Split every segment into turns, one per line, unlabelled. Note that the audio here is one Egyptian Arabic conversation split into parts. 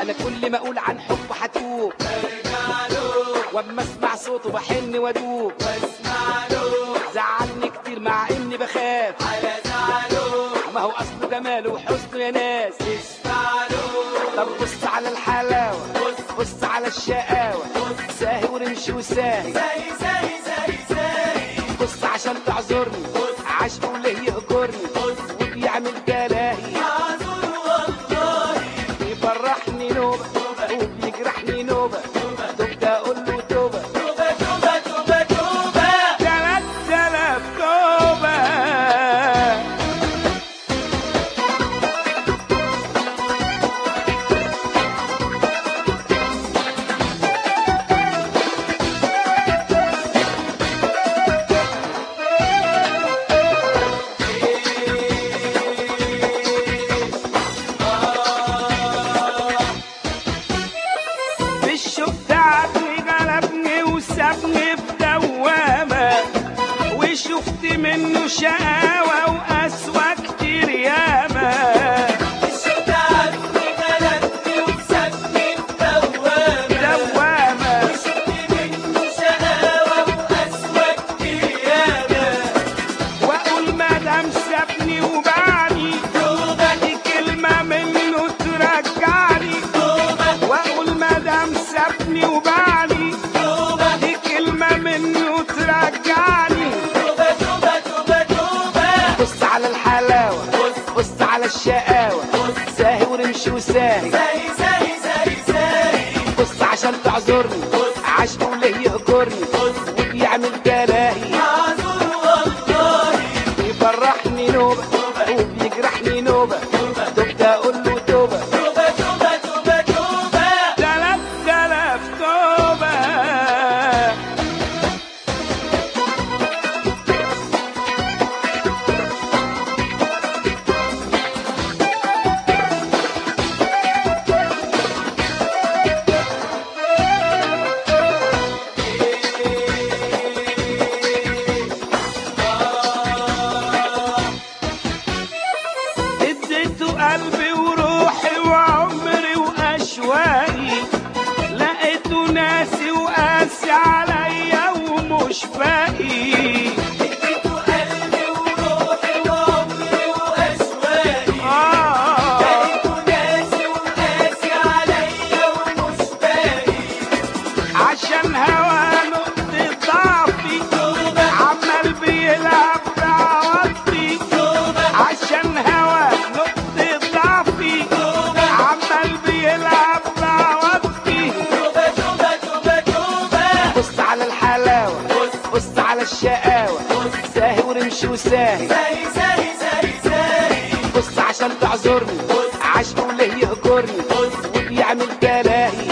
انا كل ما اقول عن حب هتوب واما اسمع صوته بحن وادوب زعلني كتير مع اني بخاف ما هو اصله جماله وحسنه يا ناس طب بص على الحلاوه بص على الشقاوه ساهي ورمشي وساهي بص عشان تعذرني عشقه وليه يهجرني وبيعمل جلاهي بيفرحني نوبة وبيجرحني نوبة تبقى اقول له توبة تلات تلاف توبة بالشوق تعبني غلبني وسابني في دوامة وشفت منه شقاوة وقسوة كتير ياما دوامة واقول ما دام سابني وبعني دي كلمة منه ترجعني واقول ما دام سابني وبعني دي كلمة منه ترجعني بص على الحلاوة بص على الشقاوة ساهي ورمشي وساهي بص عشان تعذرني عشقه وليه يهجرني وبيعمل جلاهي بيفرحني نوبة وبيجرحني نوبة تبقى اقول له توبة تلات تلاف توبة اديته قلبي وروحي وعمري واشواقي لقيته ناسي وقاسي عليا ومش باقي آه عشان هوا نقطة ضعفي عمال بيلعب بعواطفي عشان هوا نقطة ضعفي عمال بيلعب بعواطفي بص على الحلاوة بص على الشقاوة ساهي ورمشي وساهي بص عشان تعذرني عشقه وليه يهجرني وبيعمل جلاهي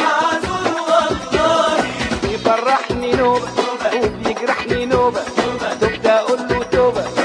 بيفرحني نوبة وبيجرحني نوبة تبقى اقول له توبة